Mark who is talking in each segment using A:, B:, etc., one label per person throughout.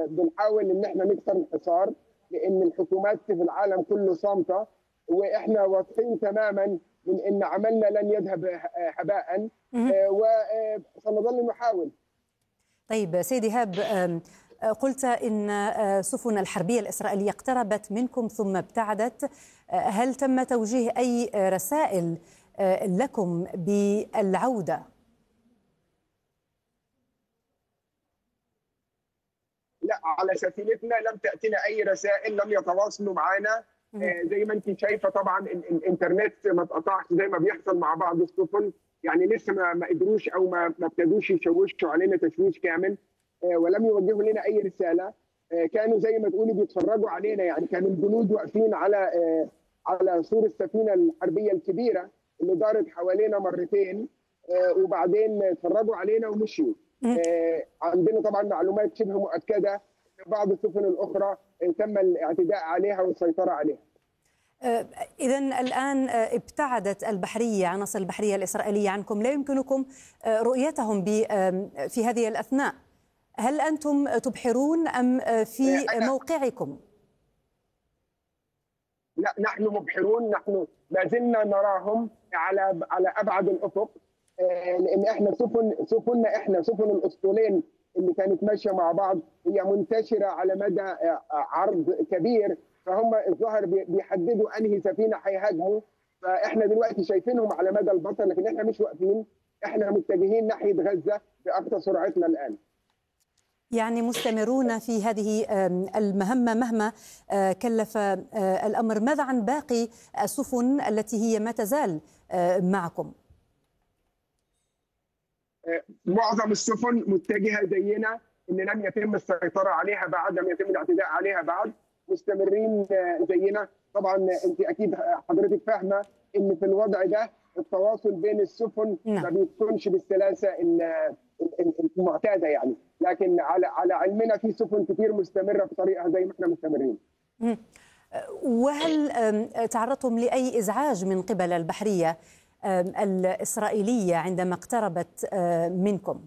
A: بنحاول ان احنا نكسر الحصار لان الحكومات في العالم كله صامته واحنا واثقين تماما من ان عملنا لن يذهب هباء وسنظل نحاول
B: طيب سيدي هاب قلت ان سفن الحربيه الاسرائيليه اقتربت منكم ثم ابتعدت هل تم توجيه اي رسائل لكم بالعوده
A: لا على سفينتنا لم تاتينا اي رسائل لم يتواصلوا معنا زي ما انت شايفه طبعا الانترنت ما اتقطعش زي ما بيحصل مع بعض السفن يعني لسه ما ما قدروش او ما ما ابتدوش يشوشوا علينا تشويش كامل ولم يوجهوا لنا اي رساله كانوا زي ما تقولي بيتفرجوا علينا يعني كانوا الجنود واقفين على على سور السفينه الحربيه الكبيره اللي دارت حوالينا مرتين وبعدين اتفرجوا علينا ومشيوا عندنا طبعا معلومات شبه مؤكده ان بعض السفن الاخرى تم الاعتداء عليها والسيطره عليها
B: إذا الآن ابتعدت البحرية عناصر البحرية الإسرائيلية عنكم لا يمكنكم رؤيتهم في هذه الأثناء هل أنتم تبحرون أم في موقعكم؟
A: لا نحن مبحرون نحن ما زلنا نراهم على على ابعد الافق لان احنا سفن سفننا احنا سفن الاسطولين اللي كانت ماشيه مع بعض هي منتشره على مدى عرض كبير فهم الظاهر بيحددوا انهي سفينه هيهاجموا فاحنا دلوقتي شايفينهم على مدى البصر لكن احنا مش واقفين احنا متجهين ناحيه غزه باقصى سرعتنا الان
B: يعني مستمرون في هذه المهمة مهما كلف الأمر ماذا عن باقي السفن التي هي ما تزال معكم
A: معظم السفن متجهة زينا إن لم يتم السيطرة عليها بعد لم يتم الاعتداء عليها بعد مستمرين زينا طبعا أنت أكيد حضرتك فاهمة إن في الوضع ده التواصل بين السفن نعم. ما بيكونش بالسلاسة المعتادة يعني لكن على على علمنا في سفن كتير مستمره في طريقها زي ما احنا مستمرين.
B: وهل تعرضتم لاي ازعاج من قبل البحريه الاسرائيليه عندما اقتربت منكم؟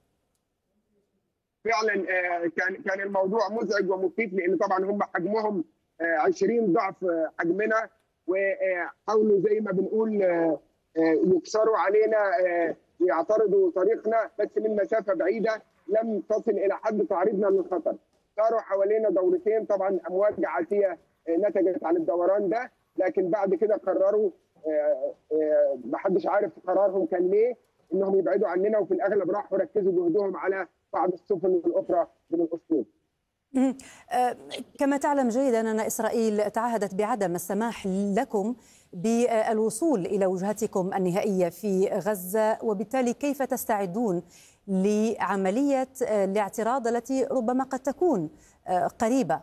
A: فعلا كان كان الموضوع مزعج ومخيف لان طبعا هم حجمهم 20 ضعف حجمنا وحاولوا زي ما بنقول يكسروا علينا ويعترضوا طريقنا بس من مسافه بعيده لم تصل الى حد تعريضنا للخطر صاروا حوالينا دورتين طبعا امواج عاتيه نتجت عن الدوران ده لكن بعد كده قرروا ما حدش عارف قرارهم كان ليه انهم يبعدوا عننا وفي الاغلب راحوا ركزوا جهدهم على بعض السفن الاخرى من الاسطول
B: كما تعلم جيدا ان اسرائيل تعهدت بعدم السماح لكم بالوصول الى وجهتكم النهائيه في غزه وبالتالي كيف تستعدون لعمليه الاعتراض التي ربما قد تكون قريبه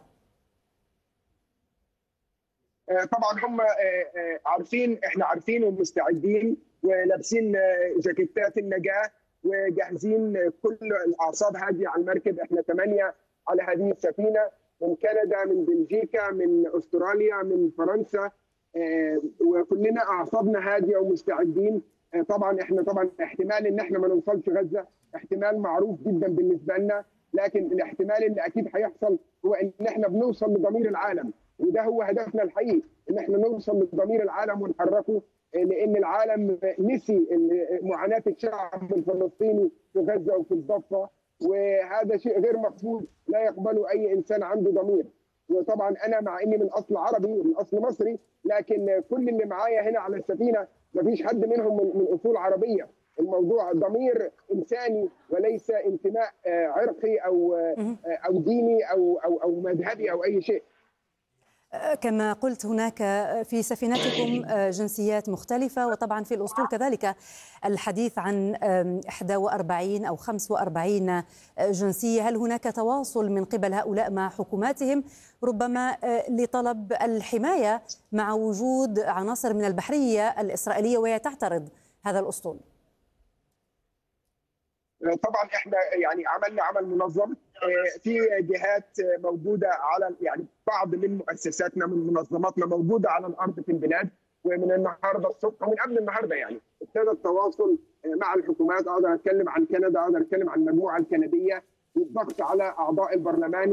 A: طبعا هم عارفين احنا عارفين ومستعدين ولابسين جاكيتات النجاه وجاهزين كل الاعصاب هاديه على المركب احنا ثمانيه على هذه السفينه من كندا من بلجيكا من استراليا من فرنسا وكلنا اعصابنا هاديه ومستعدين طبعا احنا طبعا احتمال ان احنا ما نوصلش غزه احتمال معروف جدا بالنسبه لنا لكن الاحتمال اللي اكيد هيحصل هو ان احنا بنوصل لضمير العالم وده هو هدفنا الحقيقي ان احنا نوصل لضمير العالم ونحركه لان العالم نسي معاناه الشعب الفلسطيني في غزه وفي الضفه وهذا شيء غير مقبول لا يقبله اي انسان عنده ضمير وطبعا انا مع اني من اصل عربي من اصل مصري لكن كل اللي معايا هنا على السفينه ما فيش حد منهم من, من اصول عربيه الموضوع ضمير انساني وليس انتماء عرقي او او ديني او او او مذهبي او اي شيء
B: كما قلت هناك في سفينتكم جنسيات مختلفة وطبعا في الأسطول كذلك الحديث عن 41 أو 45 جنسية هل هناك تواصل من قبل هؤلاء مع حكوماتهم ربما لطلب الحماية مع وجود عناصر من البحرية الإسرائيلية وهي تعترض هذا الأسطول
A: طبعا احنا يعني عملنا عمل منظم في جهات موجوده على يعني بعض من مؤسساتنا من منظماتنا موجوده على الارض في البلاد ومن النهارده الصبح ومن قبل النهارده يعني ابتدى التواصل مع الحكومات اقدر اتكلم عن كندا اقدر اتكلم عن المجموعه الكنديه والضغط على اعضاء البرلمان